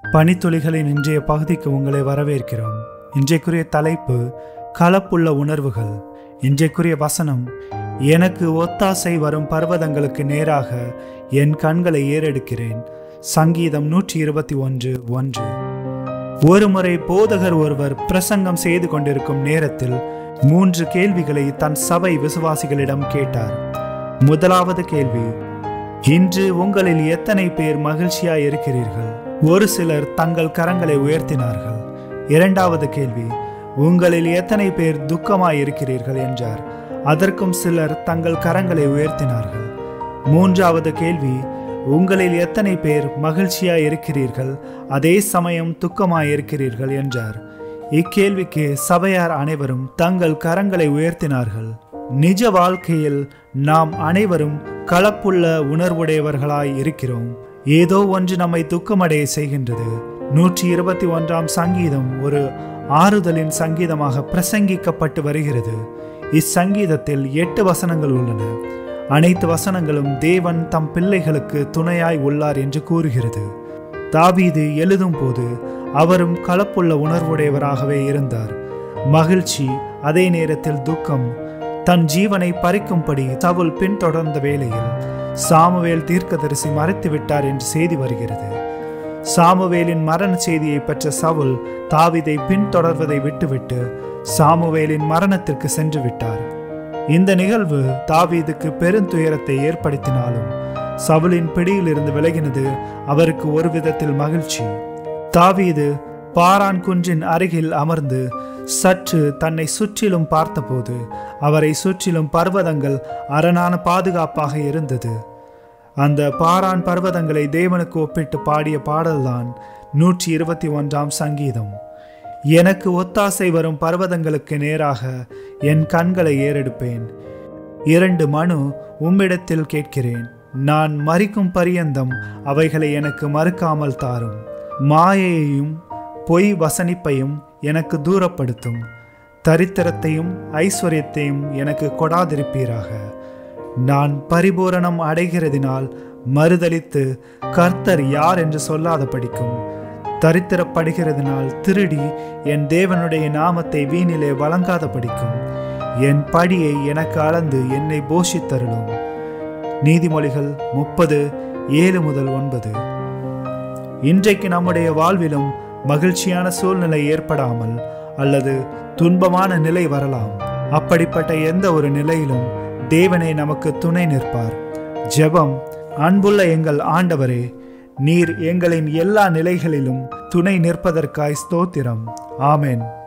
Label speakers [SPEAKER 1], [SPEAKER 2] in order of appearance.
[SPEAKER 1] பனித்துளிகளின் இன்றைய பகுதிக்கு உங்களை வரவேற்கிறோம் இன்றைக்குரிய தலைப்பு கலப்புள்ள உணர்வுகள் இன்றைக்குரிய வசனம் எனக்கு ஒத்தாசை வரும் பர்வதங்களுக்கு நேராக என் கண்களை ஏறெடுக்கிறேன் சங்கீதம் நூற்றி இருபத்தி ஒன்று ஒன்று ஒருமுறை போதகர் ஒருவர் பிரசங்கம் செய்து கொண்டிருக்கும் நேரத்தில் மூன்று கேள்விகளை தன் சபை விசுவாசிகளிடம் கேட்டார் முதலாவது கேள்வி இன்று உங்களில் எத்தனை பேர் மகிழ்ச்சியாய் இருக்கிறீர்கள் ஒரு சிலர் தங்கள் கரங்களை உயர்த்தினார்கள் இரண்டாவது கேள்வி உங்களில் எத்தனை பேர் துக்கமாய் இருக்கிறீர்கள் என்றார் அதற்கும் சிலர் தங்கள் கரங்களை உயர்த்தினார்கள் மூன்றாவது கேள்வி உங்களில் எத்தனை பேர் மகிழ்ச்சியாய் இருக்கிறீர்கள் அதே சமயம் துக்கமாய் இருக்கிறீர்கள் என்றார் இக்கேள்விக்கு சபையார் அனைவரும் தங்கள் கரங்களை உயர்த்தினார்கள் நிஜ வாழ்க்கையில் நாம் அனைவரும் கலப்புள்ள உணர்வுடையவர்களாய் இருக்கிறோம் ஏதோ ஒன்று நம்மை துக்கமடைய செய்கின்றது நூற்றி இருபத்தி ஒன்றாம் சங்கீதம் ஒரு ஆறுதலின் சங்கீதமாக பிரசங்கிக்கப்பட்டு வருகிறது இச்சங்கீதத்தில் எட்டு வசனங்கள் உள்ளன அனைத்து வசனங்களும் தேவன் தம் பிள்ளைகளுக்கு துணையாய் உள்ளார் என்று கூறுகிறது தாவீது எழுதும் போது அவரும் கலப்புள்ள உணர்வுடையவராகவே இருந்தார் மகிழ்ச்சி அதே நேரத்தில் துக்கம் தன் ஜீவனை பறிக்கும்படி சவுல் பின்தொடர்ந்த வேளையில் சாமுவேல் தீர்க்கதரிசி மறைத்து விட்டார் என்று செய்தி வருகிறது சாமுவேலின் மரண செய்தியை பெற்ற சவுல் தாவிதை பின்தொடர்வதை விட்டுவிட்டு சாமுவேலின் மரணத்திற்கு சென்று விட்டார் இந்த நிகழ்வு தாவீதுக்கு பெருந்துயரத்தை ஏற்படுத்தினாலும் சவுலின் பிடியிலிருந்து விலகினது அவருக்கு ஒரு விதத்தில் மகிழ்ச்சி தாவீது பாரான் குன்றின் அருகில் அமர்ந்து சற்று தன்னை சுற்றிலும் பார்த்தபோது அவரை சுற்றிலும் பர்வதங்கள் அரணான பாதுகாப்பாக இருந்தது அந்த பாரான் பர்வதங்களை தேவனுக்கு ஒப்பிட்டு பாடிய பாடல்தான் நூற்றி இருபத்தி ஒன்றாம் சங்கீதம் எனக்கு ஒத்தாசை வரும் பர்வதங்களுக்கு நேராக என் கண்களை ஏறெடுப்பேன் இரண்டு மனு உம்மிடத்தில் கேட்கிறேன் நான் மறிக்கும் பரியந்தம் அவைகளை எனக்கு மறுக்காமல் தாரும் மாயையையும் பொய் வசனிப்பையும் எனக்கு தூரப்படுத்தும் தரித்திரத்தையும் ஐஸ்வர்யத்தையும் எனக்கு கொடாதிருப்பீராக நான் பரிபூரணம் அடைகிறதினால் மறுதலித்து கர்த்தர் யார் என்று சொல்லாத படிக்கும் தரித்திரப்படுகிறதினால் திருடி என் தேவனுடைய நாமத்தை வீணிலே வழங்காத படிக்கும் என் படியை எனக்கு அளந்து என்னை போஷித்தருளும் நீதிமொழிகள் முப்பது ஏழு முதல் ஒன்பது இன்றைக்கு நம்முடைய வாழ்விலும் மகிழ்ச்சியான சூழ்நிலை ஏற்படாமல் அல்லது துன்பமான நிலை வரலாம் அப்படிப்பட்ட எந்த ஒரு நிலையிலும் தேவனே நமக்கு துணை நிற்பார் ஜெபம் அன்புள்ள எங்கள் ஆண்டவரே நீர் எங்களின் எல்லா நிலைகளிலும் துணை நிற்பதற்காய் ஸ்தோத்திரம் ஆமேன்